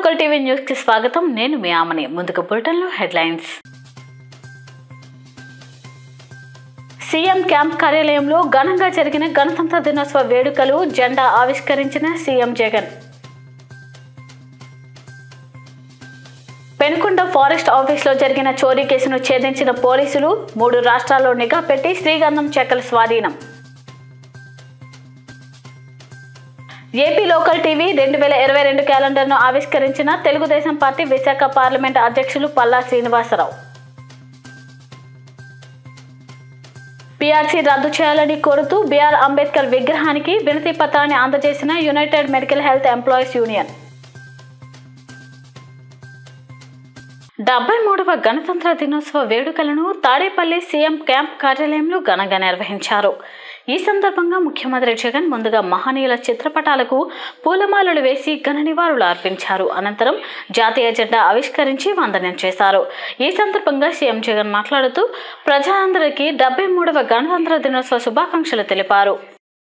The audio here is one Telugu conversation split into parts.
లోకల్ టీవీ న్యూస్ కి స్వాగతం నేను మీ ఆమని ముందుకు బులెటిన్లో హెడ్లైన్స్ సీఎం క్యాంప్ కార్యాలయంలో ఘనంగా జరిగిన గణతంత్ర దినోత్సవ వేడుకలు జెండా ఆవిష్కరించిన సీఎం జగన్ పెనుకొండ ఫారెస్ట్ ఆఫీస్లో జరిగిన చోరీ కేసును ఛేదించిన పోలీసులు మూడు రాష్ట్రాల్లో నిఘా పెట్టి శ్రీగంధం చెక్కల స్వాధీనం ఏపీ లోకల్ టీవీ రెండు వేల ఇరవై రెండు క్యాలెండర్ను ఆవిష్కరించిన తెలుగుదేశం పార్టీ విశాఖ పార్లమెంట్ అధ్యక్షులు పల్లా శ్రీనివాసరావు పీఆర్సీ రద్దు చేయాలని కోరుతూ బీఆర్ అంబేద్కర్ విగ్రహానికి వినతి పత్రాన్ని అందజేసిన united medical health employees union డెబ్బై మూడవ గణతంత్ర దినోత్సవ వేడుకలను తాడేపల్లి సీఎం క్యాంప్ కార్యాలయంలో ఘనంగా నిర్వహించారు ఈ సందర్భంగా ముఖ్యమంత్రి జగన్ ముందుగా మహనీయుల చిత్రపటాలకు పూలమాలలు వేసి ఘన నివాళులు అర్పించారు అనంతరం జాతీయ జెండా ఆవిష్కరించి వందనం చేశారు ఈ సందర్భంగా సీఎం జగన్ మాట్లాడుతూ ప్రజలందరికీ డెబ్బై మూడవ గణతంత్ర దినోత్సవ శుభాకాంక్షలు తెలిపారు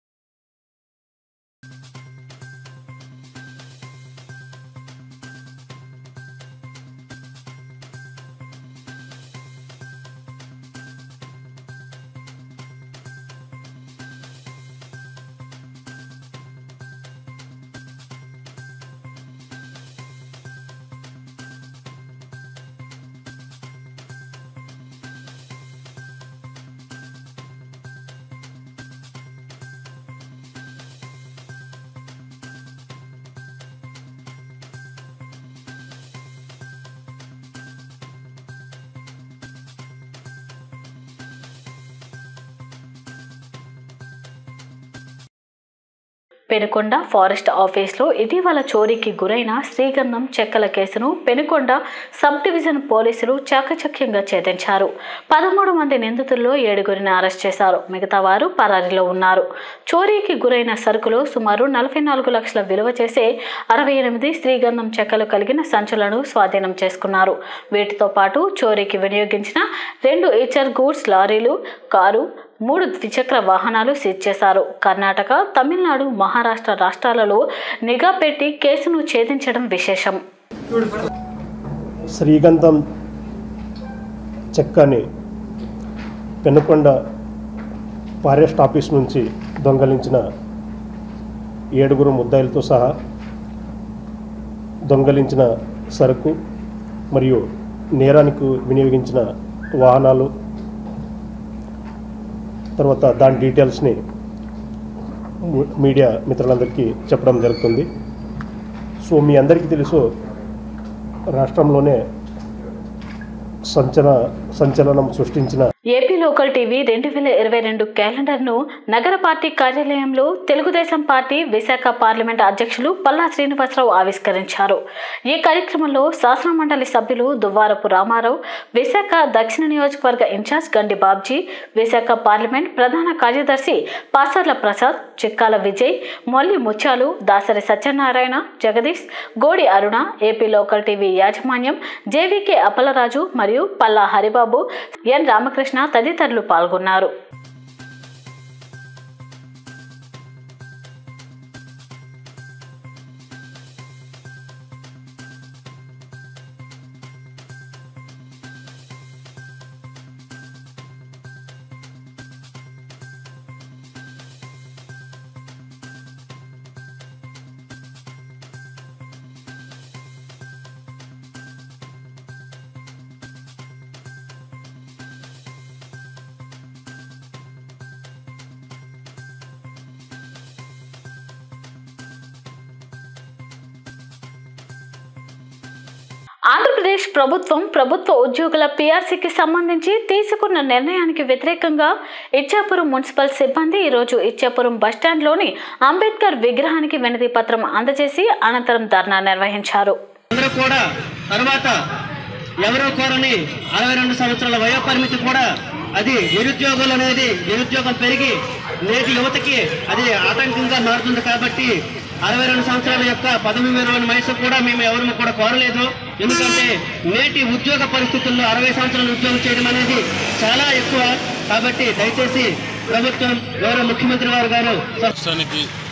పెనుకొండ ఫారెస్ట్ ఆఫీస్లో ఇటీవల చోరీకి గురైన శ్రీగంధం చెక్కల కేసును పెనుకొండ సబ్ డివిజన్ పోలీసులు చాకచక్యంగా ఛేదించారు పదమూడు మంది నిందితుల్లో ఏడుగురిని అరెస్ట్ చేశారు మిగతా వారు పరారీలో ఉన్నారు చోరీకి గురైన సరుకులో సుమారు నలభై నాలుగు లక్షల విలువ చేసే అరవై ఎనిమిది శ్రీగంధం చెక్కలు కలిగిన సంచులను స్వాధీనం చేసుకున్నారు వీటితో పాటు చోరీకి వినియోగించిన రెండు ఈచర్ గూడ్స్ లారీలు కారు మూడు ద్విచక్ర వాహనాలు సీజ్ చేశారు కర్ణాటక తమిళనాడు మహారాష్ట్ర రాష్ట్రాలలో నిఘా పెట్టి కేసును ఛేదించడం విశేషం శ్రీగంధం చెక్కని పెనుకొండ ఫారెస్ట్ ఆఫీస్ నుంచి దొంగలించిన ఏడుగురు ముద్దాయిలతో సహా దొంగలించిన సరుకు మరియు నేరానికి వినియోగించిన వాహనాలు తర్వాత దాని డీటెయిల్స్ని మీ- మీడియా మిత్రులందరికీ చెప్పడం జరుగుతుంది సో మీ అందరికీ తెలుసు రాష్ట్రంలోనే సంచలన సంచలనం సృష్టించిన ఏపీ లోకల్ టీవీ రెండు వేల ఇరవై రెండు క్యాలెండర్ను నగర పార్టీ కార్యాలయంలో తెలుగుదేశం పార్టీ విశాఖ పార్లమెంట్ అధ్యక్షులు పల్లా శ్రీనివాసరావు ఆవిష్కరించారు ఈ కార్యక్రమంలో శాసన మండలి సభ్యులు దువ్వారపు రామారావు విశాఖ దక్షిణ నియోజకవర్గ ఇన్ఛార్జ్ గండి బాబ్జీ విశాఖ పార్లమెంట్ ప్రధాన కార్యదర్శి Pasarla Prasad Chikkala Vijay Molli Mutyalu Dasari Satyanarayana Jagadish Godi Aruna AP local TV యాజమాన్యం జేవీకే అప్పలరాజు మరియు పల్లా హరిబాబు ఎన్ రామకృష్ణ తదితరులు పాల్గొన్నారు ఆంధ్రప్రదేశ్ ప్రభుత్వం ప్రభుత్వ ఉద్యోగుల పీఆర్సీకి సంబంధించి తీసుకున్న నిర్ణయానికి వ్యతిరేకంగా ఇచ్చాపురం మున్సిపల్ సిబ్బంది ఈరోజు ఇచ్చాపురం బస్టాండ్లోని అంబేద్కర్ విగ్రహానికి వినతి పత్రం అందజేసి అనంతరం ధర్నా నిర్వహించారు అందరూ కూడా తర్వాత ఎవరో కోరని అరవై రెండు సంవత్సరాల వయో పరిమితి కూడా అది నిరుద్యోగులు అనేది నిరుద్యోగం పెరిగి నేటి యువతకి అది ఆటంకంగా మారుతుంది కాబట్టి అరవై రెండు సంవత్సరాల యొక్క పదవి విరమణ వయసు కూడా మేము ఎవరు కూడా కోరలేదు ఎందుకంటే నేటి ఉద్యోగ పరిస్థితుల్లో అరవై సంవత్సరాలు ఉద్యోగం చేయడం అనేది చాలా ఎక్కువ కాబట్టి దయచేసి ప్రభుత్వం గౌరవ ముఖ్యమంత్రి వారు గారు రాష్ట్రానికి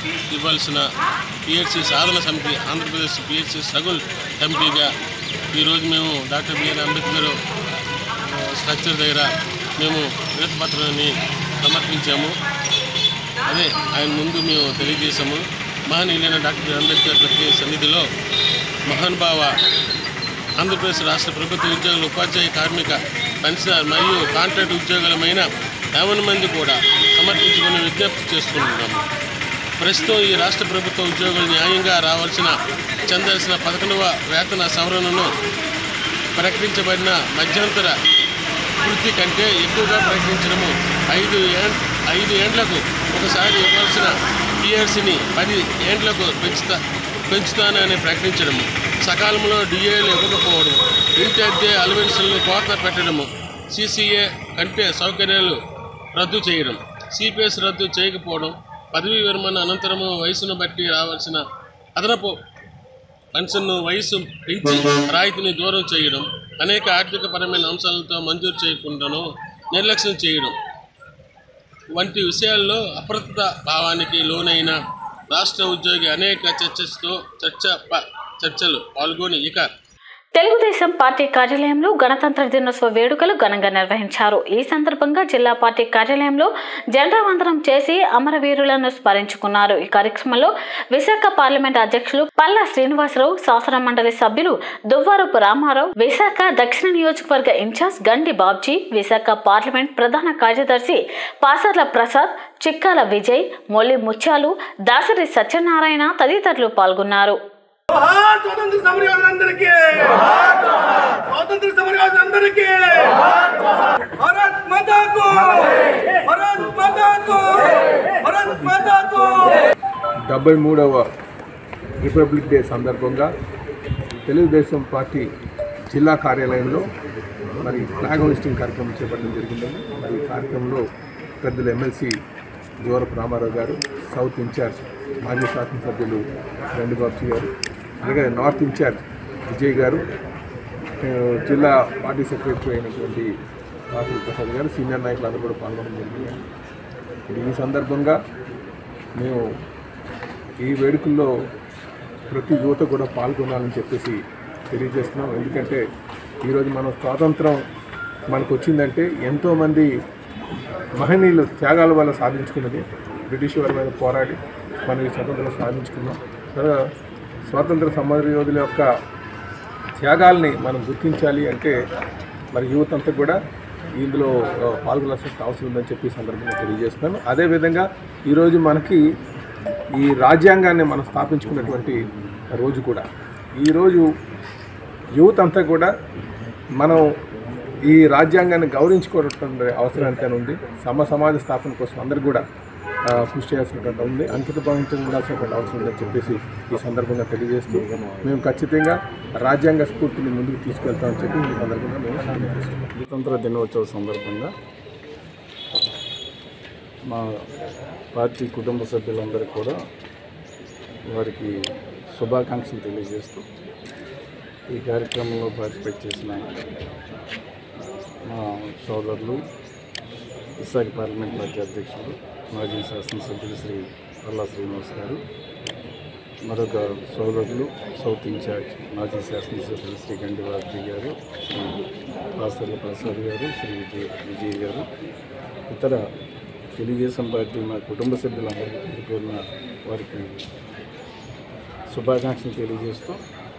ఇవ్వాల్సిన పిహెచ్సి సాధన సమితి ఆంధ్రప్రదేశ్ పిహెచ్సి సగుల్ ఎంపీగా ఈరోజు మేము డాక్టర్ బిఆర్ అంబేద్కర్ ఆ, స్ట్రక్చర్ దగ్గర మేము వినతిపత్రాన్ని సమర్పించాము అదే ఆయన ముందు మేము తెలియజేశాము మహనీయులైన డాక్టర్ బిఆర్ అంబేద్కర్ గారి సన్నిధిలో మహానుభావ ఆంధ్రప్రదేశ్ రాష్ట్ర ప్రభుత్వ ఉద్యోగులు ఉపాధ్యాయ కార్మిక పెన్షనర్ మరియు కాంట్రాక్ట్ ఉద్యోగులమైన యావన్ మంది కూడా సమర్పించుకుని విజ్ఞప్తి చేసుకుంటున్నాము ప్రస్తుతం ఈ రాష్ట్ర ప్రభుత్వ ఉద్యోగులు న్యాయంగా రావాల్సిన చెందాల్సిన పదకొండవ వేతన సవరణను ప్రకటించబడిన మధ్యంతర వృత్తి కంటే ఎక్కువగా ప్రకటించడము ఐదు ఏం ఐదు ఏండ్లకు ఒకసారి ఇవ్వాల్సిన పిఆర్సీని పది ఏండ్లకు పెంచుతా పెంచుతానని ప్రకటించడము సకాలంలో డిఏలు ఇవ్వకపోవడం ఇంటి అద్దె అలవెన్సులను కోత పెట్టడము సిసిఏ కంటే సౌకర్యాలు రద్దు చేయడం సిపిఎస్ రద్దు చేయకపోవడం పదవీ విరమణ అనంతరము వయసును బట్టి రావాల్సిన అదనపు పెన్షన్ను వయసు పెంచి రాయితీని దూరం చేయడం అనేక ఆర్థిక పరమైన అంశాలతో మంజూరు చేయకుండాను నిర్లక్ష్యం చేయడం వంటి విషయాల్లో అప్రస్తుత భావానికి లోనైన రాష్ట్ర ఉద్యోగి అనేక చర్చతో చర్చ ప- చర్చలు పాల్గొని ఇక తెలుగుదేశం పార్టీ కార్యాలయంలో గణతంత్ర దినోత్సవ వేడుకలు ఘనంగా నిర్వహించారు ఈ సందర్భంగా జిల్లా పార్టీ కార్యాలయంలో జెండా వందనం చేసి అమరవీరులను స్మరించుకున్నారు ఈ కార్యక్రమంలో విశాఖ పార్లమెంట్ అధ్యక్షులు పల్లా శ్రీనివాసరావు శాసన మండలి సభ్యులు దువ్వారపు రామారావు విశాఖ దక్షిణ నియోజకవర్గ ఇన్ఛార్జ్ గండి బాబ్జీ విశాఖ పార్లమెంట్ ప్రధాన కార్యదర్శి పాసర్ల ప్రసాద్ చిక్కాల విజయ్ మొల్లి ముత్యాలు దాసరి సత్యనారాయణ తదితరులు పాల్గొన్నారు జోహార్ స్వాతంత్ర సమరయోధులందరికీ స్వాతంత్ర సమరయోధులందరికీ భారత్ మాతాకు భారత్ మాతాకు భారత్ మాతాకు డెబ్బై మూడవ రిపబ్లిక్ డే సందర్భంగా తెలుగుదేశం పార్టీ జిల్లా కార్యాలయంలో మరి ఫ్లాగ్ హోస్టింగ్ కార్యక్రమం చేపట్టడం జరిగిందండి మరి ఈ కార్యక్రమంలో పెద్దలు ఎమ్మెల్సీ జోరపు రామారావు గారు సౌత్ ఇన్ఛార్జ్ మాజీ శాసనసభ్యులు గండిబాబు గారు అలాగే నార్త్ ఇన్ఛార్జ్ విజయ్ గారు ఆ, జిల్లా పార్టీ సెక్రటరీ అయినటువంటి రాహుల్ ప్రసాద్ గారు సీనియర్ నాయకులు అందరూ కూడా పాల్గొనడం జరిగింది మరి ఈ సందర్భంగా మేము ఈ వేడుకల్లో ప్రతి యువత కూడా పాల్గొనాలని చెప్పేసి తెలియజేస్తున్నాం ఎందుకంటే ఈరోజు మనం స్వాతంత్రం మనకు వచ్చిందంటే ఎంతోమంది మహనీయులు త్యాగాల వల్ల సాధించుకున్నది బ్రిటిష్ వారి మీద పోరాడి మనం ఈ స్వతంత్రం సాధించుకున్నాం తర్వాత స్వాతంత్ర సమర యోధుల యొక్క త్యాగాల్ని మనం గుర్తించాలి అంటే మరి యువత అంతా కూడా ఇందులో ఆ, పాల్గొనాల్సిన అవసరం ఉందని చెప్పి ఈ సందర్భంగా తెలియజేస్తున్నాను అదేవిధంగా ఈరోజు మనకి ఈ రాజ్యాంగాన్ని మనం స్థాపించుకున్నటువంటి రోజు కూడా ఈరోజు యువత అంతా కూడా మనం ఈ రాజ్యాంగాన్ని గౌరవించుకోవటువంటి అవసరం ఎంతైనా ఉంది సమ సమాజ స్థాపన కోసం అందరూ కూడా ఆ, కృషి చేయాల్సినటువంటి ఉంది అంకిత భావంతో ఉండాల్సినటువంటి అవసరం ఉందని చెప్పేసి ఈ సందర్భంగా తెలియజేస్తూ మేము ఖచ్చితంగా రాజ్యాంగ స్ఫూర్తిని ముందుకు తీసుకెళ్తామని చెప్పి ఈ సందర్భంగా మేము తెలియజేస్తున్నాం గణతంత్ర దినోత్సవ సందర్భంగా మా పార్టీ కుటుంబ సభ్యులందరికీ కూడా వారికి శుభాకాంక్షలు తెలియజేస్తూ ఈ కార్యక్రమంలో పార్టిసిపేట్ చేసిన మా సోదరులు విశాఖ పార్లమెంట్ పార్టీ అధ్యక్షులు మాజీ శాసనసభ్యులు శ్రీ పల్లా శ్రీనివాస్ గారు మరొక సోదరులు సౌత్ ఇన్ఛార్జ్ మాజీ శాసనసభ్యులు శ్రీ గండి బాబ్జీ గారు శ్రీ పాసర్ల ప్రసాద్ గారు శ్రీ విజయ్ విజయ్ గారు ఇతర తెలుగుదేశం పార్టీ మా కుటుంబ సభ్యులందరికీ పేరు పేరున వారికి శుభాకాంక్షలు తెలియజేస్తూ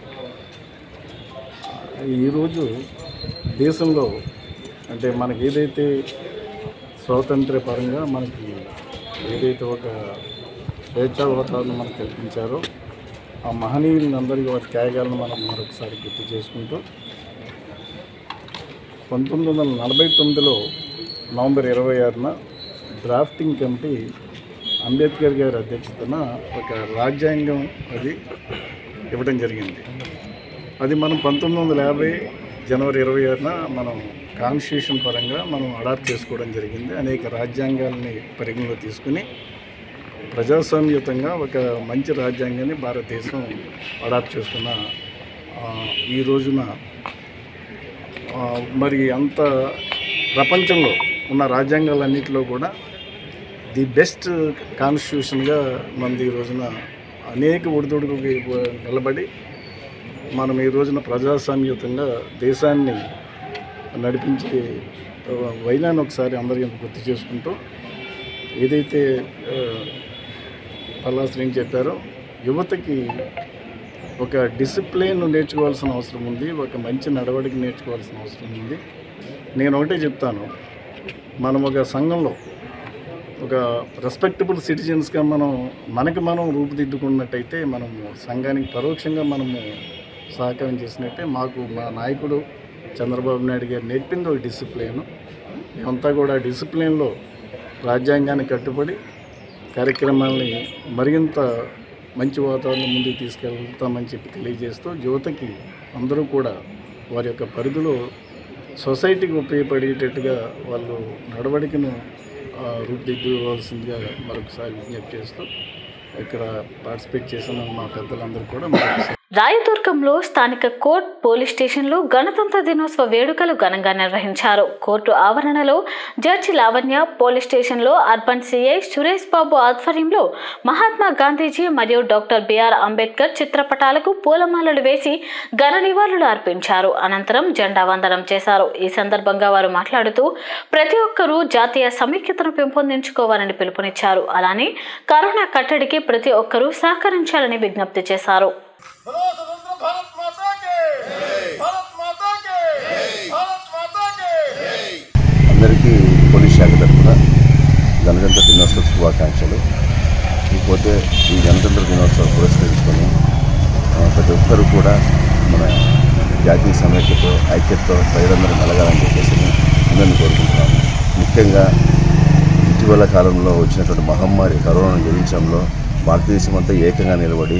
ఈరోజు దేశంలో అంటే మనకి ఏదైతే స్వాతంత్ర్య పరంగా మనకి ఏదైతే ఒక స్వేచ్ఛా వాతావరణం మనకు కల్పించారో ఆ మహనీయులందరికీ వారి త్యాగాలను మనం మరొకసారి గుర్తు చేసుకుంటూ పంతొమ్మిది వందల నలభై తొమ్మిదిలో నవంబర్ ఇరవై ఆరున డ్రాఫ్టింగ్ కమిటీ అంబేద్కర్ గారి అధ్యక్షతన ఒక రాజ్యాంగం అది ఇవ్వడం జరిగింది అది మనం పంతొమ్మిది వందల యాభై జనవరి ఇరవై ఆరున మనం కాన్స్టిట్యూషన్ పరంగా మనం అడాప్ట్ చేసుకోవడం జరిగింది అనేక రాజ్యాంగాల్ని పరిగణలో తీసుకుని ప్రజాస్వామ్యయుతంగా ఒక మంచి రాజ్యాంగాన్ని భారతదేశం అడాప్ట్ చేసుకున్న ఆ, ఈ రోజున ఆ, మరి అంత ప్రపంచంలో ఉన్న రాజ్యాంగాలన్నింటిలో కూడా ది బెస్ట్ కాన్స్టిట్యూషన్గా మనది ఈ రోజున అనేక ఒడిదొడుకు నిలబడి మనం ఈ రోజున ప్రజాస్వామ్యయుతంగా దేశాన్ని నడిపించే వైనాన్ని ఒకసారి అందరికీ గుర్తు చేసుకుంటూ ఏదైతే ఆ, పల్లాస్ ఏం చెప్పారో యువతకి ఒక డిసిప్లిన్ నేర్చుకోవాల్సిన అవసరం ఉంది ఒక మంచి నడవడిక నేర్చుకోవాల్సిన అవసరం ఉంది నేను ఒకటే చెప్తాను మనం ఒక సంఘంలో ఒక రెస్పెక్టబుల్ సిటిజన్స్గా మనం మనకి మనం రూపుదిద్దుకున్నట్టయితే మనము సంఘానికి పరోక్షంగా మనము సహకారం చేసినట్టే మాకు మా నాయకుడు చంద్రబాబు నాయుడు గారు నేర్పింది ఒక డిసిప్లిన్ మేమంతా కూడా డిసిప్లిన్లో రాజ్యాంగానికి కట్టుబడి కార్యక్రమాల్ని మరింత మంచి వాతావరణం ముందుకు తీసుకెళ్తామని చెప్పి తెలియజేస్తూ యువతకి అందరూ కూడా వారి యొక్క పరిధిలో సొసైటీకి ఉపయోగపడేటట్టుగా వాళ్ళు నడవడికను ఆ, రూపుదిద్దుకోవాల్సిందిగా మరొకసారి విజ్ఞప్తి చేస్తూ ఇక్కడ పార్టిసిపేట్ చేసిన మా పెద్దలందరూ కూడా మరొకసారి రాయదుర్గంలో స్థానిక కోర్ట్ పోలీస్ స్టేషన్లో గణతంత్ర దినోత్సవ వేడుకలు ఘనంగా నిర్వహించారు కోర్టు ఆవరణలో జడ్జి లావణ్య పోలీస్ స్టేషన్లో అర్బన్ సిఐ సురేష్ బాబు ఆధ్వర్యంలో మహాత్మా గాంధీజీ మరియు డాక్టర్ బిఆర్ అంబేద్కర్ చిత్రపటాలకు పూలమాలలు వేసి ఘన నివాళులు అర్పించారు అనంతరం జెండా వందనం చేశారు ఈ సందర్భంగా వారు మాట్లాడుతూ ప్రతి ఒక్కరూ జాతీయ సమైక్యతను పెంపొందించుకోవాలని పిలుపునిచ్చారు అలానే కరోనా కట్టడికి ప్రతి ఒక్కరూ సహకరించాలని విజ్ఞప్తి చేశారు बोलो स्वतंत्र भारत माता के भारत माता के भारत माता के అందరికీ పోలీస్ శాఖ తరఫున గణతంత్ర దినోత్సవ శుభాకాంక్షలు ఇకపోతే ఈ గణతంత్ర దినోత్సవం పురస్కరించుకొని ఆ, ప్రతి ఒక్కరూ కూడా మన జాతీయ సమైక్యతో ఐక్యతతో ప్రజలందరూ కలగాలని చెప్పేసి అందరినీ కోరుకుంటున్నాము ముఖ్యంగా ఇటీవల కాలంలో వచ్చినటువంటి మహమ్మారి కరోనాను జయించడంలో భారతదేశం అంతా ఏకంగా నిలబడి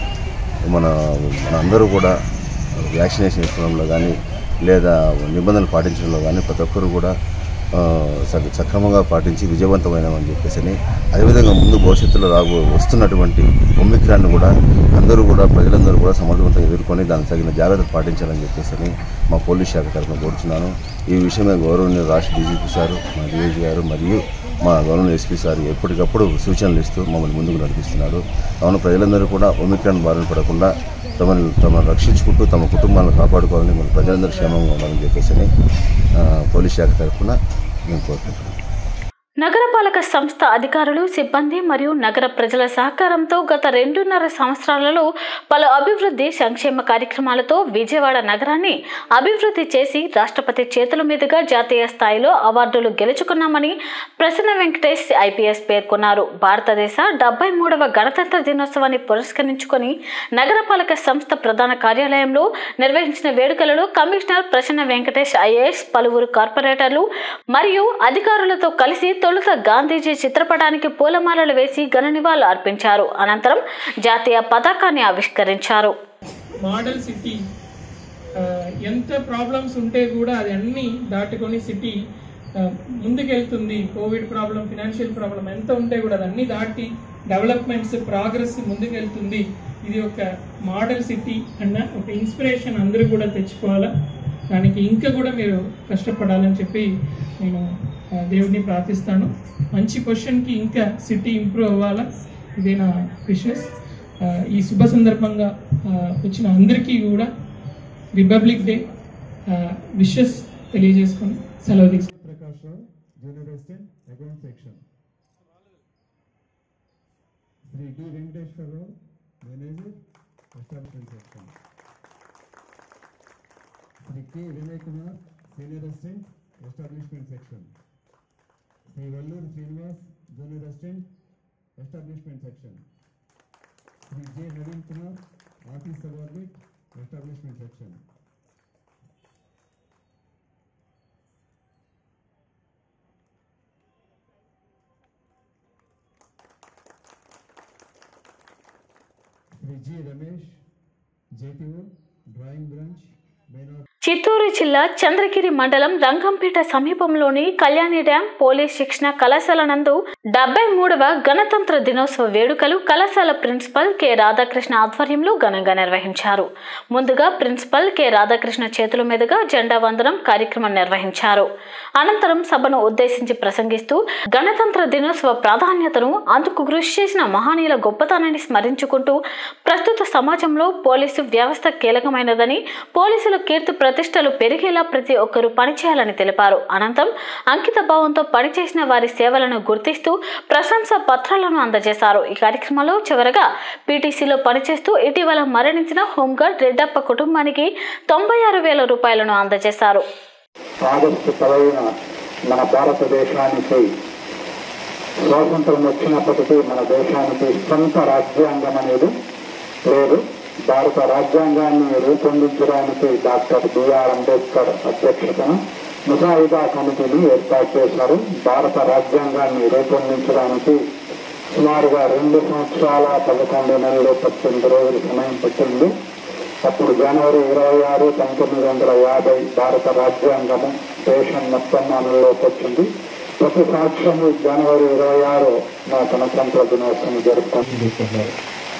మన మన అందరూ కూడా వ్యాక్సినేషన్ ఇవ్వడంలో కానీ లేదా నిబంధనలు పాటించడంలో కానీ ప్రతి ఒక్కరు కూడా ఆ, స- సక్రమంగా పాటించి విజయవంతమైనమని చెప్పేసి అని అదేవిధంగా ముందు భవిష్యత్తులో రాబో వస్తున్నటువంటి ఒమిక్రాన్ని కూడా అందరూ కూడా ప్రజలందరూ కూడా సమర్థవంతంగా ఎదుర్కొని దానికి తగిన జాగ్రత్తలు పాటించాలని చెప్పేసి అని మా పోలీస్ శాఖ తరఫున కోరుచున్నాను ఈ విషయమే గౌరవనీయ రాష్ట్ర డీజీపీ సారు మా డిఐజీ గారు మరియు మా గవర్నర్ ఎస్పీ సార్ ఎప్పటికప్పుడు సూచనలు ఇస్తూ మమ్మల్ని ముందుకు నడిపిస్తున్నారు కావున ప్రజలందరూ కూడా ఒమిక్రాన్ బారిన పడకుండా తమను తమను రక్షించుకుంటూ తమ కుటుంబాలను కాపాడుకోవాలని మన ప్రజలందరూ క్షేమంగా ఉండాలని చెప్పేసి అని, ఆ, పోలీస్ శాఖ తరఫున మేము కోరుకుంటున్నాం నగరపాలక సంస్థ అధికారులు సిబ్బంది మరియు నగర ప్రజల సహకారంతో గత రెండున్నర సంవత్సరాలలో పలు అభివృద్ధి సంక్షేమ కార్యక్రమాలతో విజయవాడ నగరాన్ని అభివృద్ధి చేసి రాష్ట్రపతి చేతుల మీదుగా జాతీయ స్థాయిలో అవార్డులు గెలుచుకున్నామని ప్రసన్న వెంకటేష్ ఐపీఎస్ పేర్కొన్నారు భారతదేశ డెబ్బై మూడవ గణతంత్ర దినోత్సవాన్ని పురస్కరించుకొని నగరపాలక సంస్థ ప్రధాన కార్యాలయంలో నిర్వహించిన వేడుకలలో కమిషనర్ ప్రసన్న వెంకటేష్ ఐఏఎస్ పలువురు కార్పొరేటర్లు మరియు అధికారులతో కలిసి తొలుత గాంధీజీ చిత్రపటానికి పూలమాలలు వేసి ఘన నివాళులు అర్పించారు అనంతరం జాతీయ పతాకాన్ని ఆవిష్కరించారు మోడల్ సిటీ ఆ, ఎంత ప్రాబ్లమ్స్ ఉంటే కూడా అది అన్ని దాటుకొని సిటీ ఆ, ముందుకెళ్తుంది కోవిడ్ ప్రాబ్లం ఫినాన్షియల్ ప్రాబ్లం ఎంత ఉంటే కూడా అది అన్ని దాటి డెవలప్మెంట్స్ ప్రోగ్రెస్ ముందుకెళ్తుంది ఇది ఒక మోడల్ సిటీ అన్న ఒక ఇన్స్పిరేషన్ అందరూ కూడా తెచ్చుకోవాలా దానికి ఇంకా కూడా మీరు కష్టపడాలని చెప్పి నేను ఆ, దేవుడిని ప్రార్థిస్తాను మంచి పొజిషన్కి ఇంకా సిటీ ఇంప్రూవ్ అవ్వాలా ఇదే నా విషెస్ ఆ, ఈ శుభ సందర్భంగా ఆ, వచ్చిన అందరికీ కూడా రిపబ్లిక్ డే విషెస్ తెలియజేసుకొని సెలవు తీసుకుంటాను Prakash Rao junior assistant account section Shri D Venkateswararao manager establishment section Shri K Vinay Kumar senior assistant establishment section Shri Valluru Srinivas junior assistant establishment section Shri J Naveen Kumar office subordinate establishment section Shri G Ramesh JTO drawing branch main Chittoor జిల్లా చంద్రగిరి మండలం రంగంపేట సమీపంలోని కళ్యాణి డ్యాం పోలీస్ శిక్షణ కళాశాల నందు డెబ్బై మూడవ గణతంత్ర దినోత్సవ వేడుకలు కళాశాల ప్రిన్సిపల్ కె రాధాకృష్ణ ఆధ్వర్యంలో ఘనంగా నిర్వహించారు ముందుగా ప్రిన్సిపల్ కె రాధాకృష్ణ చేతుల మీదుగా జెండా వందనం కార్యక్రమం నిర్వహించారు అనంతరం సభను ఉద్దేశించి ప్రసంగిస్తూ గణతంత్ర దినోత్సవ ప్రాధాన్యతను అందుకు కృషి చేసిన మహనీయుల గొప్పతనాన్ని స్మరించుకుంటూ ప్రస్తుత సమాజంలో పోలీసు వ్యవస్థ కీలకమైనదని పోలీసుల కీర్తి ప్రతిష్టలు పెరిగేలా ప్రతి ఒక్కరూ పనిచేయాలని తెలిపారు అనంతరం అంకిత భావంతో పనిచేసిన వారి సేవలను గుర్తిస్తూ ప్రశంసా పత్రాలను అందజేశారు ఈ కార్యక్రమంలో చివరగా పీటీసీలో పనిచేస్తూ ఇటీవల మరణించిన హోంగార్డ్ రెడ్డప్ప కుటుంబానికి తొంభై ఆరు వేల రూపాయలను అందజేశారు ఆగస్టు పదవిన మన భారతదేశానికి స్వాతంత్రం వచ్చినప్పటికీ మన దేశానికి సొంత రాజ్యాంగం అనేది లేదు భారత రాజ్యాంగాన్ని రూపొందించడానికి డాక్టర్ బిఆర్ అంబేద్కర్ అధ్యక్షతన ముసాయిదా కమిటీని ఏర్పాటు చేశారు భారత రాజ్యాంగాన్ని రూపొందించడానికి సుమారుగా రెండు సంవత్సరాల పదకొండు నెలలు పద్దెనిమిది రోజుల సమయం పట్టింది అప్పుడు జనవరి ఇరవై ఆరు పంతొమ్మిది వందల యాభై భారత రాజ్యాంగము దేశం మొత్తం అమలులోకి వచ్చింది ప్రతి సంవత్సరము జనవరి ఇరవై ఆరు మా గణతంత్ర దినోత్సవం జరుపుకుంటున్నారు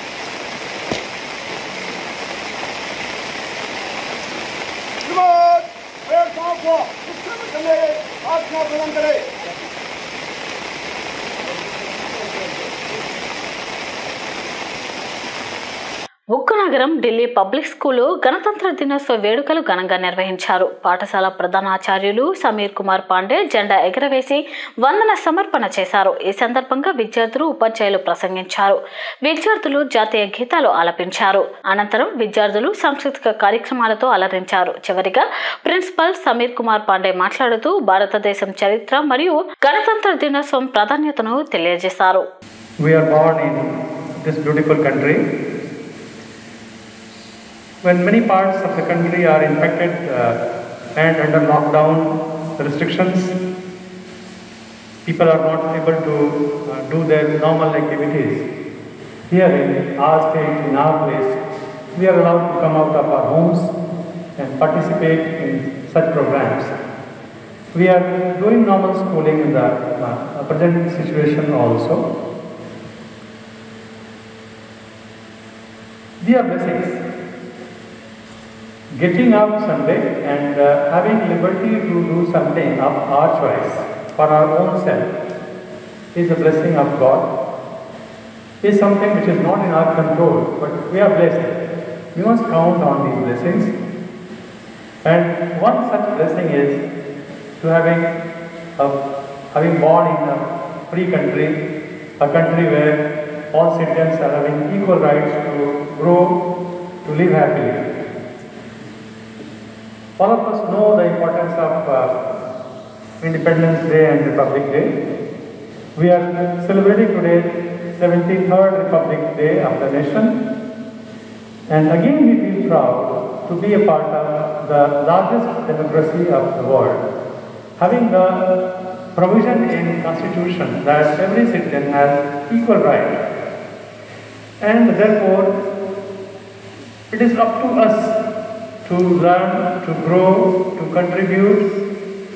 Good. Fair call for. System के आत्मा प्रदान करे ఉక్కు నగరం ఢిల్లీ పబ్లిక్ స్కూల్లో గణతంత్ర దినోత్సవ వేడుకలు ఘనంగా నిర్వహించారు పాఠశాల ప్రధానాచార్యులు సమీర్ కుమార్ పాండే జెండా ఎగరవేసి వందన సమర్పణ చేశారు ఈ సందర్భంగా విద్యార్థులు ఉపాధ్యాయులు ప్రసంగించారు విద్యార్థులు జాతీయ గీతాలు ఆలపించారు అనంతరం విద్యార్థులు సాంస్కృతిక కార్యక్రమాలతో అలరించారు చివరిగా ప్రిన్సిపల్ సమీర్ కుమార్ పాండే మాట్లాడుతూ భారతదేశం చరిత్ర మరియు గణతంత్ర దినోత్సవం ప్రాధాన్యతను తెలియజేశారు We are born in this beautiful country. When many parts of the country are infected uh, and under lockdown restrictions, people are not able to uh, do their normal activities. Here in our state, in our place, we are allowed to come out of our homes and participate in such programs. We are doing normal schooling in the uh, present situation also. Dear blessings, getting up Sunday and uh, having liberty to do something of our choice for our own self is a blessing of God. Is something which is not in our control, but we are blessed. We must count on these blessings. And one such blessing is to having a, having born in a free country, a country where all citizens are having equal rights to grow, to live happily. All of us know the importance of uh, Independence Day and Republic Day. We are celebrating today 73rd Republic Day of the nation. And again we feel proud to be a part of the largest democracy of the world. Having the provision in constitution that every citizen has equal right. And therefore it is up to us to learn, to grow, to contribute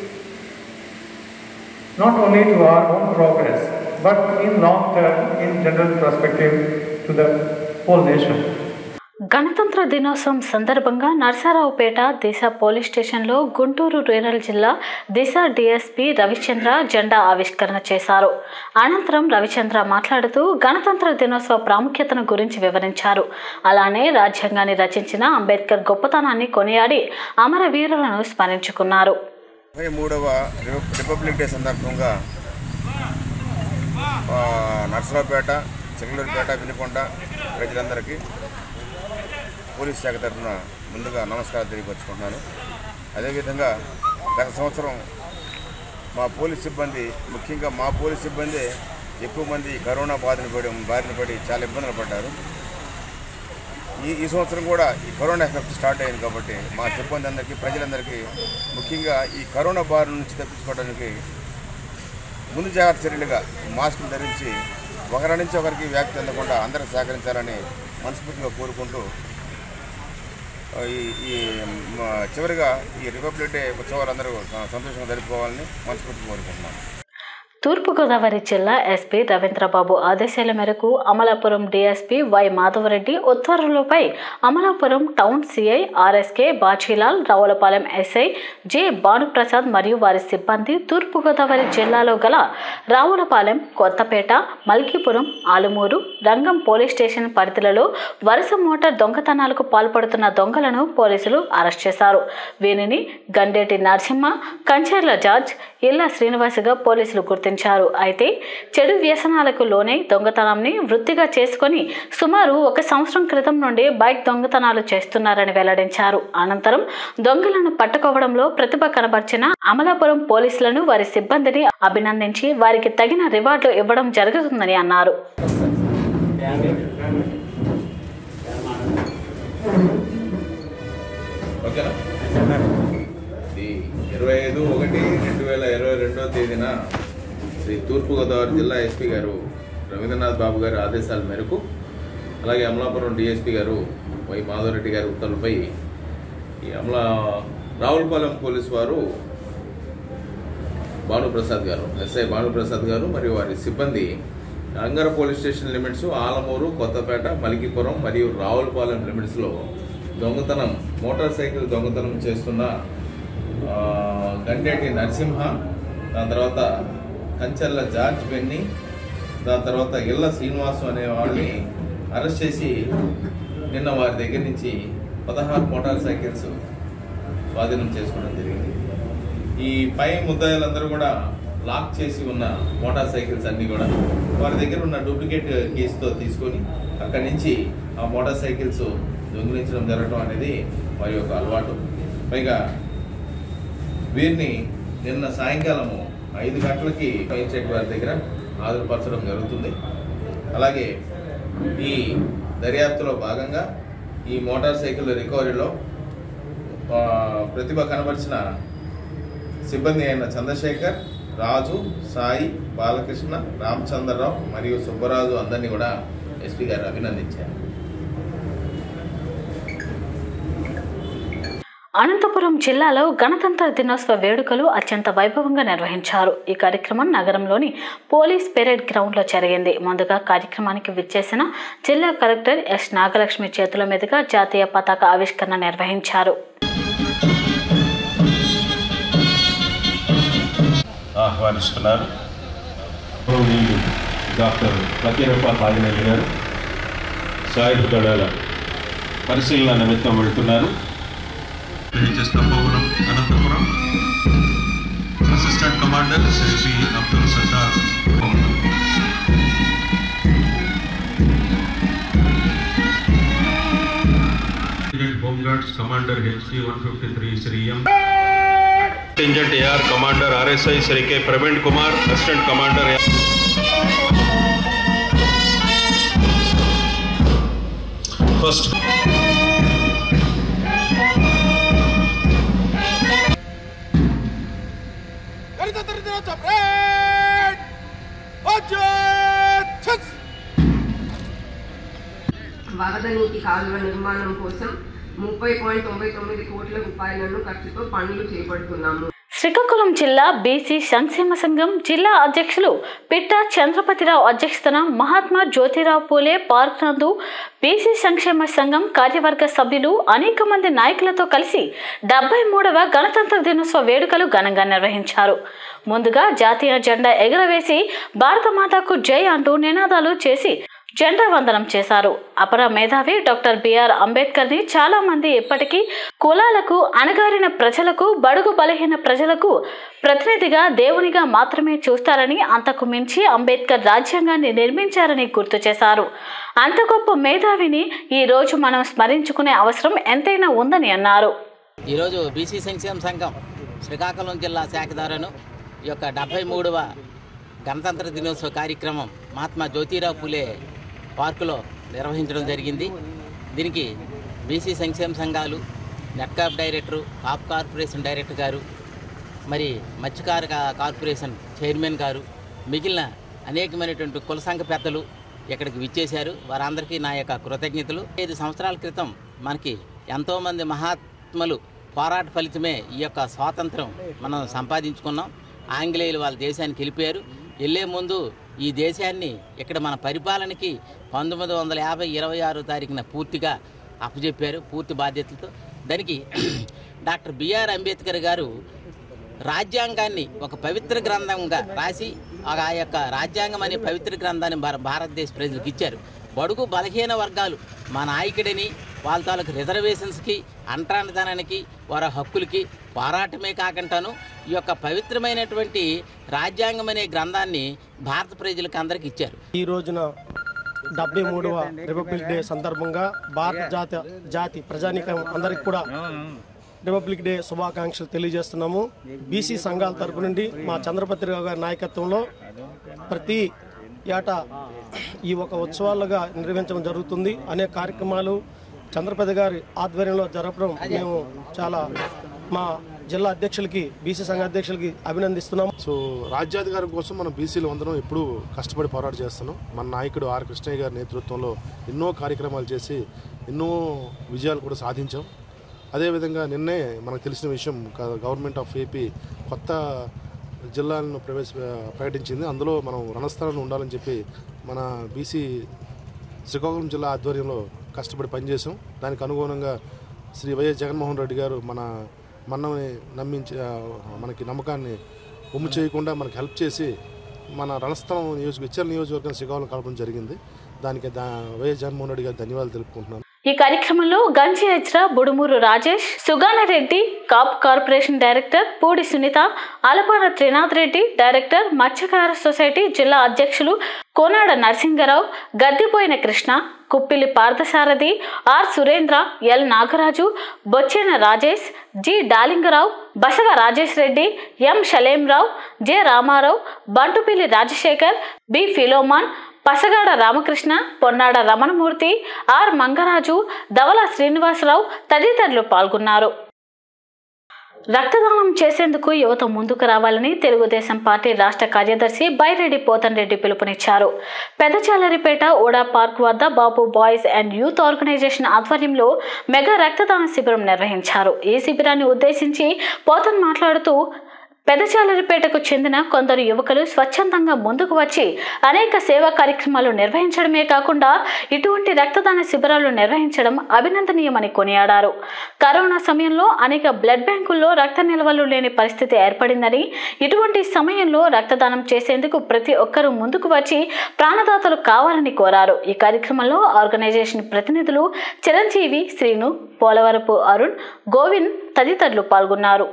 not only to our own progress, but in long term, in general perspective to the whole nation. గణతంత్ర దినోత్సవం సందర్భంగా నరసరావుపేట దిశ పోలీస్ స్టేషన్లో గుంటూరు రూరల్ జిల్లా దిశ డిఎస్పి రవిచంద్ర జెండా ఆవిష్కరణ చేశారు అనంతరం రవిచంద్ర మాట్లాడుతూ గణతంత్ర దినోత్సవ ప్రాముఖ్యతను గురించి వివరించారు అలానే రాజ్యాంగాన్ని రచించిన అంబేద్కర్ గొప్పతనాన్ని కొనియాడి అమరవీరులను స్మరించుకున్నారు ముప్పై మూడవ రిపబ్లిక్ డే సందర్భంగా ఆ, నర్సరావుపేట చిల్లూరుపేట వినుకొండ ప్రజలందరికీ పోలీస్ శాఖ తరఫున ముందుగా నమస్కారం తెలియపరుచుకుంటున్నాను అదేవిధంగా గత సంవత్సరం మా పోలీస్ సిబ్బంది ముఖ్యంగా మా పోలీస్ సిబ్బంది ఎక్కువ మంది కరోనా బారిన పడి బారిన పడి చాలా ఇబ్బందులు పడ్డారు ఈ ఈ సంవత్సరం కూడా ఈ కరోనా ఎఫెక్ట్ స్టార్ట్ అయింది కాబట్టి మా సిబ్బంది అందరికీ ప్రజలందరికీ ముఖ్యంగా ఈ కరోనా బారి నుంచి తప్పించుకోవడానికి ముందు జాగ్రత్త చర్యలుగా మాస్కులు ధరించి ఒకరి నుంచి ఒకరికి వ్యాప్తి చెందకుండా అందరూ సహకరించాలని మనస్ఫూర్తిగా కోరుకుంటూ ఈ ఈ మ, చివరిగా ఈ రిపబ్లిక్ డే ఉత్సవాలు అందరూ సంతోషంగా జరుపుకోవాలని మనస్ఫూర్తిగా కోరుకుంటున్నాను తూర్పుగోదావరి జిల్లా ఎస్పీ రవీంద్రబాబు ఆదేశాల మేరకు అమలాపురం డీఎస్పీ వై మాధవరెడ్డి ఉత్తర్వులపై Amalapuram town CI RSK Bachilal Ravulapalem SI J Bhanuprasad మరియు వారి సిబ్బంది తూర్పుగోదావరి జిల్లాలో గల రావులపాలెం కొత్తపేట మల్కీపురం ఆలుమూరు రంగం పోలీస్ స్టేషన్ పరిధిలలో వరుస మోటార్ దొంగతనాలకు పాల్పడుతున్న దొంగలను పోలీసులు అరెస్ట్ చేశారు వీరిని గండేటి నరసింహ కంచెర్ల జార్జ్ ఇళ్ల శ్రీనివాసుగా పోలీసులు గుర్తించారు అయితే చెడు వ్యసనాలకు లోనై దొంగతనాన్ని వృత్తిగా చేసుకొని సుమారు ఒక సంవత్సరం క్రితం నుండి బైక్ దొంగతనాలు చేస్తున్నారని వెల్లడించారు అనంతరం దొంగలను పట్టుకోవడంలో ప్రతిభ కనబర్చిన అమలాపురం పోలీసులను వారి సిబ్బందిని అభినందించి వారికి తగిన రివార్డులు ఇవ్వడం జరుగుతుందని అన్నారు ఓకేనా ఇది ఇరవై ఐదు ఒకటి రెండు వేల ఇరవై రెండో తేదీన శ్రీ తూర్పుగోదావరి జిల్లా ఎస్పీ గారు రవీంద్రనాథ్ బాబు గారి ఆదేశాల మేరకు అలాగే అమలాపురం డిఎస్పీ గారు వై మాధవరెడ్డి గారి ఉత్తర్వులపై ఈ అమలా రావులపాలెం పోలీసు వారు భానుప్రసాద్ గారు ఎస్ఐ భానుప్రసాద్ గారు మరియు వారి సిబ్బంది Angara police station limits Alamuru Kothapeta Malikipuram మరియు రావులపాలెం లిమిట్స్లో దొంగతనం మోటార్ సైకిల్ దొంగతనం చేస్తున్న ఆ, గండేటి నరసింహ దాని తర్వాత కంచెల్ల జార్జ్ బెన్ని దాని తర్వాత ఇళ్ళ శ్రీనివాసు అనే వాళ్ళని అరెస్ట్ చేసి నిన్న వారి దగ్గర నుంచి పదహారు మోటార్ సైకిల్స్ స్వాధీనం చేసుకోవడం జరిగింది ఈ పై ముద్దాయిలందరూ కూడా లాక్ చేసి ఉన్న మోటార్ సైకిల్స్ అన్నీ కూడా వారి దగ్గర ఉన్న డూప్లికేట్ కేసుతో తీసుకొని అక్కడి నుంచి ఆ మోటార్ సైకిల్స్ దొంగిలించడం జరగడం అనేది వారి యొక్క అలవాటు పైగా వీరిని నిన్న సాయంకాలము ఐదు గంటలకి పైచెట్ వారి దగ్గర హాజరుపరచడం జరుగుతుంది అలాగే ఈ దర్యాప్తులో భాగంగా ఈ మోటార్ సైకిల్ రికవరీలో ఆ, ప్రతిభ కనబరిచిన సిబ్బంది అయిన చంద్రశేఖర్ రాజు సాయి బాలకృష్ణ రామచంద్రరావు మరియు సుబ్బరాజు అందరినీ కూడా ఎస్పీ గారు అభినందించారు అనంతపురం జిల్లాలో గణతంత్ర దినోత్సవ వేడుకలు అత్యంత వైభవంగా నిర్వహించారు ఈ కార్యక్రమం నగరంలోని పోలీస్ పెరేడ్ గ్రౌండ్లో జరిగింది ముందుగా కార్యక్రమానికి విచ్చేసిన జిల్లా కలెక్టర్ ఎస్ నాగలక్ష్మి చేతుల మీదుగా జాతీయ పతాక ఆవిష్కరణ నిర్వహించారు ఆహ్వానిస్తున్నారు గౌరవనీయులు డాక్టర్ ప్రతిరూప నాగినేని గారు సాయుధ దళాల పరిశీలన నిమిత్తం వెళ్తున్నారు Tapovanam Anantapuram assistant commander Shri P Abdul Sattar home guards commander HC one fifty three Shri M contingent AR commander RSI Shri K Praveen Kumar assistant commander first గణతంత్ర దినోత్సవ పరేడ్ అజయ్ వరద నీటి కాలువ నిర్మాణం కోసం ముప్పై పాయింట్ తొంభై తొమ్మిది కోట్ల రూపాయలను ఖర్చుతో పనులు చేపడుతున్నాము శ్రీకాకుళం జిల్లా బీసీ సంక్షేమ సంఘం జిల్లా అధ్యక్షులు పిట్టా చంద్రపతిరావు అధ్యక్షతన మహాత్మా జ్యోతిరావు పూలే పార్క్ నందు బీసీ సంక్షేమ సంఘం కార్యవర్గ సభ్యులు అనేక మంది నాయకులతో కలిసి డెబ్బై మూడవ గణతంత్ర దినోత్సవ వేడుకలు ఘనంగా నిర్వహించారు ముందుగా జాతీయ జెండా ఎగురవేసి భారత మాతకు జై అంటూ నినాదాలు చేసి జెండా వందనం చేశారు అపర మేధావి డాక్టర్ బిఆర్ అంబేద్కర్ ని చాలా మంది ఇప్పటికీ కులాలకు అణగారిన ప్రజలకు బడుగు బలహీన ప్రజలకు ప్రతినిధిగా దేవునిగా మాత్రమే చూస్తారని అంతకు మించి అంబేద్కర్ రాజ్యాంగాన్ని నిర్మించారని గుర్తు చేశారు అంత గొప్ప మేధావిని ఈ రోజు మనం స్మరించుకునే అవసరం ఎంతైనా ఉందని అన్నారు ఈరోజు బీసీ సంక్షేమ సంఘం శ్రీకాకుళం జిల్లా శాఖదారును ఈ యొక్క డెబ్బై మూడవ గణతంత్ర దినోత్సవ కార్యక్రమం మహాత్మా జ్యోతిరావు పులే పార్కులో నిర్వహించడం జరిగింది దీనికి బీసీ సంక్షేమ సంఘాలు నెట్కాప్ డైరెక్టరు కాప్ కార్పొరేషన్ డైరెక్టర్ గారు మరి మత్స్యకార కా- కార్పొరేషన్ చైర్మన్ గారు మిగిలిన అనేకమైనటువంటి కుల సంఘ పెద్దలు ఇక్కడికి విచ్చేశారు వారందరికీ నా యొక్క కృతజ్ఞతలు ఐదు సంవత్సరాల క్రితం మనకి ఎంతోమంది మహాత్ములు పోరాట ఫలితమే ఈ యొక్క స్వాతంత్రం మనం సంపాదించుకున్నాం ఆంగ్లేయులు వాళ్ళ దేశానికి వెళ్ళిపోయారు వెళ్ళే ముందు ఈ దేశాన్ని ఇక్కడ మన పరిపాలనకి పంతొమ్మిది వందల యాభై ఇరవై ఆరో తారీఖున పూర్తిగా అప్పచెప్పారు పూర్తి బాధ్యతలతో దానికి డాక్టర్ బిఆర్ అంబేద్కర్ గారు రాజ్యాంగాన్ని ఒక పవిత్ర గ్రంథంగా రాసి ఆ యొక్క రాజ్యాంగం అనే పవిత్ర గ్రంథాన్ని భార- భారతదేశ ప్రజలకు ఇచ్చారు బడుగు బలహీన వర్గాలు మా నాయకుడిని వాళ్ళ తాలూకు రిజర్వేషన్స్కి అంటరానితనానికి వారి హక్కులకి పోరాటమే కాకుండాను ఈ యొక్క పవిత్రమైనటువంటి రాజ్యాంగం అనే గ్రంథాన్ని భారత ప్రజలకు అందరికి ఇచ్చారు ఈ రోజున డెబ్బై మూడవ రిపబ్లిక్ డే సందర్భంగా భారత జాతి జాతి ప్రజానీకం అందరికి కూడా రిపబ్లిక్ డే శుభాకాంక్షలు తెలియజేస్తున్నాము బీసీ సంఘాల తరపు నుండి మా చంద్రపతి రావు గారి నాయకత్వంలో ప్రతి ఏటా ఈ ఒక ఉత్సవాలుగా నిర్వహించడం జరుగుతుంది అనేక కార్యక్రమాలు చంద్రపతి గారి ఆధ్వర్యంలో జరపడం మేము చాలా మా జిల్లా అధ్యక్షులకి బీసీ సంఘ అధ్యక్షులకి అభినందిస్తున్నాం సో రాజ్యాధికారం కోసం మనం బీసీలు అందరం ఎప్పుడూ కష్టపడి పోరాటం చేస్తున్నాం మన నాయకుడు ఆర్ కృష్ణయ్య గారి నేతృత్వంలో ఎన్నో కార్యక్రమాలు చేసి ఎన్నో విజయాలు కూడా సాధించాం అదేవిధంగా నిన్నే మనకు తెలిసిన విషయం గ- గవర్నమెంట్ ఆఫ్ ఏపీ కొత్త జిల్లాలను ప్రవేశ ప్రకటించింది అందులో మనం రణస్థలంలో ఉండాలని చెప్పి మన బీసీ శ్రీకాకుళం జిల్లా ఆధ్వర్యంలో కష్టపడి పనిచేసాం దానికి అనుగుణంగా శ్రీ వైఎస్ జగన్మోహన్ రెడ్డి గారు మన మన్నని నమ్మించి ఆ, మనకి నమ్మకాన్ని ఉమ్ము చేయకుండా మనకి హెల్ప్ చేసి మన రణస్థలం నియోజక ఇచ్చల నియోజకవర్గం శ్రీకాకుళం కలపడం జరిగింది దానికి దా వైఎస్ జగన్మోహన్ రెడ్డి గారు ధన్యవాదాలు తెలుపుకుంటున్నాను ఈ కార్యక్రమంలో గంజి హెచ్రా బుడుమూరు రాజేష్ సుగానారెడ్డి కాప్ corporation director Pudi Sunitha Alapada Trinath Reddy director మత్స్యకార సొసైటీ జిల్లా అధ్యక్షులు Konada Narasingarao Gaddepoyina Krishna Kuppili Parthasarathi R Surendra L Nagaraju Bochchena Rajesh G Dalingarao Basava Rajesh Reddy M Shalemrao J Ramarao Bantupilli Rajasekhar B Philomon Pasagada Ramakrishna Ponnada Ramanamurthy R Mangaraju Dhavala Srinivasarao తదితరులు పాల్గొన్నారు రక్తదానం చేసేందుకు యువత ముందుకు రావాలని తెలుగుదేశం పార్టీ రాష్ట్ర కార్యదర్శి బైరెడ్డి పోతన్ రెడ్డి పిలుపునిచ్చారు పెదచాలరిపేట ఓడా పార్క్ వద్ద Babu boys and youth organization ఆధ్వర్యంలో మెగా రక్తదాన శిబిరం నిర్వహించారు ఈ శిబిరాన్ని ఉద్దేశించి పోతన్ మాట్లాడుతూ పెదచాలరిపేటకు చెందిన కొందరు యువకులు స్వచ్ఛందంగా ముందుకు వచ్చి అనేక సేవా కార్యక్రమాలు నిర్వహించడమే కాకుండా ఇటువంటి రక్తదాన శిబిరాలు నిర్వహించడం అభినందనీయమని కొనియాడారు కరోనా సమయంలో అనేక బ్లడ్ బ్యాంకుల్లో రక్త నిల్వలు లేని పరిస్థితి ఏర్పడిందని ఇటువంటి సమయంలో రక్తదానం చేసేందుకు ప్రతి ఒక్కరూ ముందుకు వచ్చి ప్రాణదాతలు కావాలని కోరారు ఈ కార్యక్రమంలో ఆర్గనైజేషన్ ప్రతినిధులు చిరంజీవి శ్రీను పోలవరపు అరుణ్ గోవింద్ తదితరులు పాల్గొన్నారు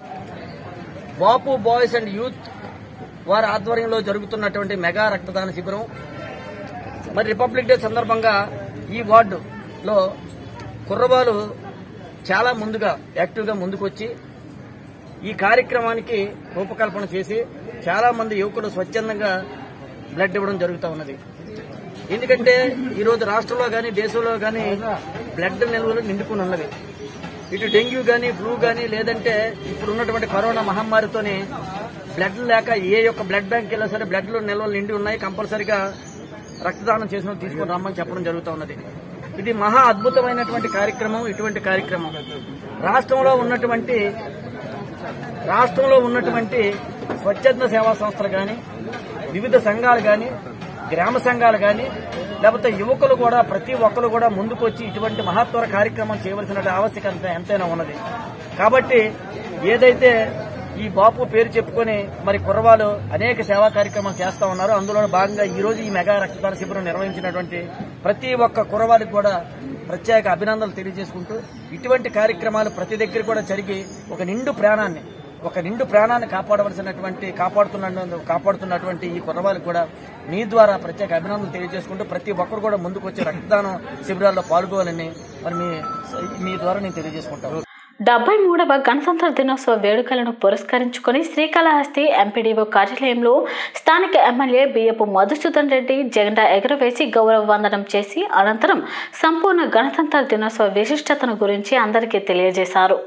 బాపు బాయ్స్ అండ్ యూత్ వారి ఆధ్వర్యంలో జరుగుతున్నటువంటి మెగా రక్తదాన శిబిరం మరి రిపబ్లిక్ డే సందర్భంగా ఈ వార్డులో కుర్రబాలు చాలా ముందుగా యాక్టివ్గా ముందుకొచ్చి ఈ కార్యక్రమానికి రూపకల్పన చేసి చాలా మంది యువకులు స్వచ్ఛందంగా బ్లడ్ ఇవ్వడం జరుగుతూ ఉన్నది ఎందుకంటే ఈరోజు రాష్ట్రంలో కానీ దేశంలో కానీ బ్లడ్ నిల్వలు నిండుకుని ఉన్నవి ఇటు డెంగ్యూ కానీ ఫ్లూ కానీ లేదంటే ఇప్పుడు ఉన్నటువంటి కరోనా మహమ్మారితోని బ్లడ్ లేక ఏ యొక్క బ్లడ్ బ్యాంక్ వెళ్ళినా సరే బ్లడ్లు నిల్వలు నిండి ఉన్నాయి కంపల్సరిగా రక్తదానం చేసిన వాళ్ళు తీసుకొని రమ్మని చెప్పడం జరుగుతూ ఉన్నది ఇది మహా అద్భుతమైనటువంటి కార్యక్రమం ఇటువంటి కార్యక్రమం రాష్ట్రంలో ఉన్నటువంటి రాష్ట్రంలో ఉన్నటువంటి స్వచ్ఛంద సేవా సంస్థలు కానీ వివిధ సంఘాలు కానీ గ్రామ సంఘాలు కానీ లేకపోతే యువకులు కూడా ప్రతి ఒక్కరు కూడా ముందుకొచ్చి ఇటువంటి మహత్తర కార్యక్రమం చేయవలసిన ఆవశ్యకత ఎంతైనా ఉన్నది కాబట్టి ఏదైతే ఈ బాపు పేరు చెప్పుకొని మరి కుర్రవాళ్ళు అనేక సేవా కార్యక్రమాలు చేస్తా ఉన్నారు అందులో భాగంగా ఈ రోజు ఈ మెగా రక్తదాన శిబిరం నిర్వహించినటువంటి ప్రతి ఒక్క కుర్రవారికి కూడా ప్రత్యేక అభినందనలు తెలియజేసుకుంటూ ఇటువంటి కార్యక్రమాలు ప్రతి దగ్గర కూడా జరిగి ఒక నిండు ప్రాణాన్ని ఒక నిండు ప్రాణాన్ని కాపాడవలసినటువంటి కాపాడుతున్న కాపాడుతున్నటువంటి ఈ కుర్రవాళ్ళకి కూడా మీ ద్వారా ప్రత్యేక అభినందనలు తెలియజేసుకుంటూ ప్రతి ఒక్కరు కూడా ముందుకు వచ్చి రక్తదానం శిబిరాల్లో పాల్గొవాలని మరి మీ మీ ద్వారా నేను తెలియజేసుకుంటాను డెబ్బై మూడవ గణతంత్ర దినోత్సవ వేడుకలను పురస్కరించుకొని శ్రీకాళహస్తి ఎంపీడీఓ కార్యాలయంలో స్థానిక ఎమ్మెల్యే బియ్యపు మధుసూదన్ రెడ్డి జెండా ఎగురవేసి గౌరవ వందనం చేసి అనంతరం సంపూర్ణ గణతంత్ర దినోత్సవ విశిష్టతను గురించి అందరికీ తెలియజేశారు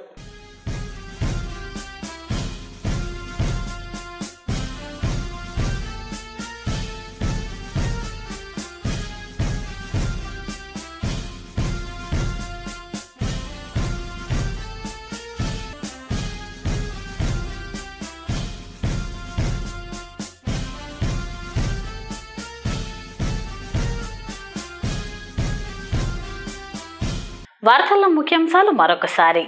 వార్తల్లో ముఖ్యాంశాలు మరొకసారి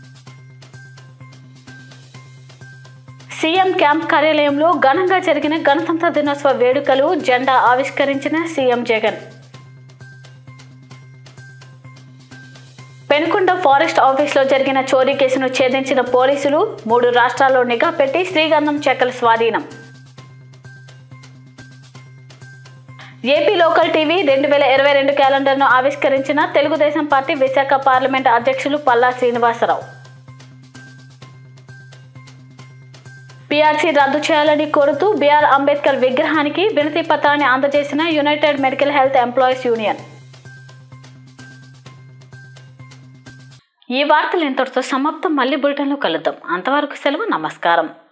సీఎం క్యాంప్ కార్యాలయంలో ఘనంగా జరిగిన గణతంత్ర దినోత్సవ వేడుకలు జెండా ఆవిష్కరించిన సీఎం జగన్ పెనుకొండ ఫారెస్ట్ ఆఫీస్లో జరిగిన చోరీ కేసును ఛేదించిన పోలీసులు మూడు రాష్ట్రాల్లో నిఘా పెట్టి శ్రీగంధం చెక్కల స్వాధీనం ఏపీ లోకల్ టీవీ రెండు వేల ఇరవై రెండు క్యాలెండర్ను ఆవిష్కరించిన తెలుగుదేశం పార్టీ విశాఖ పార్లమెంట్ అధ్యక్షులు పల్లా శ్రీనివాసరావు పీఆర్సీ రద్దు చేయాలని కోరుతూ బీఆర్ అంబేద్కర్ విగ్రహానికి వినతి పత్రాన్ని అందజేసిన united medical health employees union ఈ వార్తలు ఇంతటితో సమాప్తం మళ్ళీ బులెటిన్లో కలుద్దాం అంతవరకు సెలవు నమస్కారం